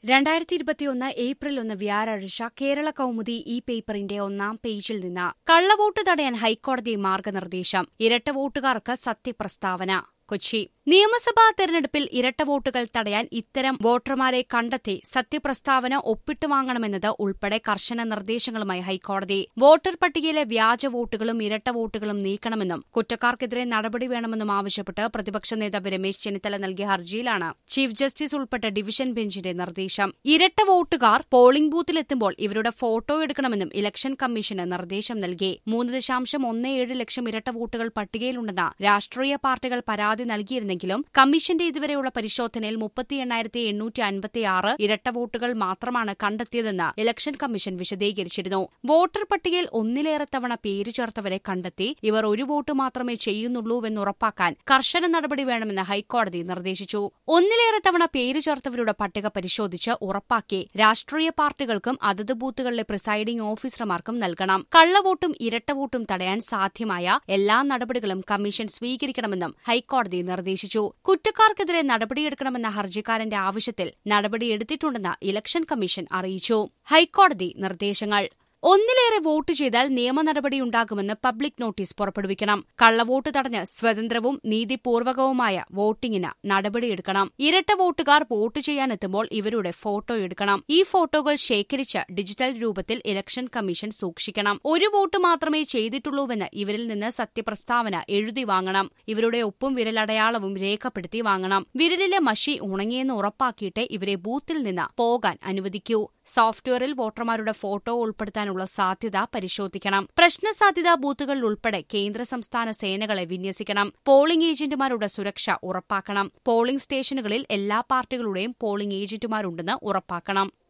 രണ്ടായിരത്തി ഇരുപത്തിയൊന്ന് ഏപ്രിൽ ഒന്ന് വ്യാഴാഴ്ച കേരള കൗമുദി ഈ പേപ്പറിന്റെ ഒന്നാം പേജിൽ നിന്ന് കള്ളവോട്ട് തടയാൻ ഹൈക്കോടതി മാർഗനിർദ്ദേശം ഇരട്ട വോട്ടുകാർക്ക് സത്യപ്രസ്താവന കൊച്ചി നിയമസഭാ തെരഞ്ഞെടുപ്പിൽ ഇരട്ട വോട്ടുകൾ തടയാൻ ഇത്തരം വോട്ടർമാരെ കണ്ടെത്തി സത്യപ്രസ്താവന ഒപ്പിട്ട് വാങ്ങണമെന്നത് ഉൾപ്പെടെ കർശന നിർദ്ദേശങ്ങളുമായി ഹൈക്കോടതി വോട്ടർ പട്ടികയിലെ വ്യാജ വോട്ടുകളും ഇരട്ട വോട്ടുകളും നീക്കണമെന്നും കുറ്റക്കാർക്കെതിരെ നടപടി വേണമെന്നും ആവശ്യപ്പെട്ട് പ്രതിപക്ഷ നേതാവ് രമേശ് ചെന്നിത്തല നൽകിയ ഹർജിയിലാണ് ചീഫ് ജസ്റ്റിസ് ഉൾപ്പെട്ട ഡിവിഷൻ ബെഞ്ചിന്റെ നിർദ്ദേശം ഇരട്ട വോട്ടുകാർ പോളിംഗ് ബൂത്തിലെത്തുമ്പോൾ ഇവരുടെ ഫോട്ടോ എടുക്കണമെന്നും ഇലക്ഷൻ കമ്മീഷന് നിർദ്ദേശം നൽകി മൂന്ന് ദശാംശം ഒന്ന് ഏഴ് ലക്ഷം ഇരട്ട വോട്ടുകൾ പട്ടികയിലുണ്ടെന്ന് രാഷ്ട്രീയ പാർട്ടികൾ പരാതി നൽകിയിരുന്നെങ്കിലും കമ്മീഷന്റെ ഇതുവരെയുള്ള പരിശോധനയിൽ മുപ്പത്തി എണ്ണായിരത്തി എണ്ണൂറ്റി അൻപത്തിയാറ് ഇരട്ട വോട്ടുകൾ മാത്രമാണ് കണ്ടെത്തിയതെന്ന് ഇലക്ഷൻ കമ്മീഷൻ വിശദീകരിച്ചിരുന്നു വോട്ടർ പട്ടികയിൽ ഒന്നിലേറെ തവണ പേര് ചേർത്തവരെ കണ്ടെത്തി ഇവർ ഒരു വോട്ട് മാത്രമേ ചെയ്യുന്നുള്ളൂവെന്ന് ഉറപ്പാക്കാൻ കർശന നടപടി വേണമെന്ന് ഹൈക്കോടതി നിർദ്ദേശിച്ചു ഒന്നിലേറെ തവണ പേര് ചേർത്തവരുടെ പട്ടിക പരിശോധിച്ച് ഉറപ്പാക്കി രാഷ്ട്രീയ പാർട്ടികൾക്കും അതത് ബൂത്തുകളിലെ പ്രിസൈഡിംഗ് ഓഫീസർമാർക്കും നൽകണം കള്ളവോട്ടും ഇരട്ട വോട്ടും തടയാൻ സാധ്യമായ എല്ലാ നടപടികളും കമ്മീഷൻ സ്വീകരിക്കണമെന്നും ഹൈക്കോടതി നിർദ്ദേശിച്ചു കുറ്റക്കാർക്കെതിരെ നടപടിയെടുക്കണമെന്ന ഹർജിക്കാരന്റെ ആവശ്യത്തിൽ നടപടിയെടുത്തിട്ടുണ്ടെന്ന് ഇലക്ഷൻ കമ്മീഷൻ അറിയിച്ചു ഹൈക്കോടതി നിർദ്ദേശങ്ങൾ ഒന്നിലേറെ വോട്ട് ചെയ്താൽ നിയമ നടപടിയുണ്ടാകുമെന്ന് പബ്ലിക് നോട്ടീസ് പുറപ്പെടുവിക്കണം കള്ളവോട്ട് തടഞ്ഞ് സ്വതന്ത്രവും നീതിപൂർവകവുമായ വോട്ടിംഗിന് നടപടിയെടുക്കണം ഇരട്ട വോട്ടുകാർ വോട്ട് ചെയ്യാനെത്തുമ്പോൾ ഇവരുടെ ഫോട്ടോ എടുക്കണം ഈ ഫോട്ടോകൾ ശേഖരിച്ച് ഡിജിറ്റൽ രൂപത്തിൽ ഇലക്ഷൻ കമ്മീഷൻ സൂക്ഷിക്കണം ഒരു വോട്ട് മാത്രമേ ചെയ്തിട്ടുള്ളൂവെന്ന് ഇവരിൽ നിന്ന് സത്യപ്രസ്താവന എഴുതി വാങ്ങണം ഇവരുടെ ഒപ്പും വിരലടയാളവും രേഖപ്പെടുത്തി വാങ്ങണം വിരലിലെ മഷി ഉണങ്ങിയെന്ന് ഉറപ്പാക്കിയിട്ട് ഇവരെ ബൂത്തിൽ നിന്ന് പോകാൻ അനുവദിക്കൂ സോഫ്റ്റ്വെയറിൽ വോട്ടർമാരുടെ ഫോട്ടോ ഉൾപ്പെടുത്താനുള്ള സാധ്യത പരിശോധിക്കണം പ്രശ്നസാധ്യതാ ബൂത്തുകളിൽ ഉൾപ്പെടെ കേന്ദ്ര സംസ്ഥാന സേനകളെ വിന്യസിക്കണം പോളിംഗ് ഏജന്റുമാരുടെ സുരക്ഷ ഉറപ്പാക്കണം പോളിംഗ് സ്റ്റേഷനുകളിൽ എല്ലാ പാർട്ടികളുടെയും പോളിംഗ് ഏജന്റുമാരുണ്ടെന്ന് ഉറപ്പാക്കണം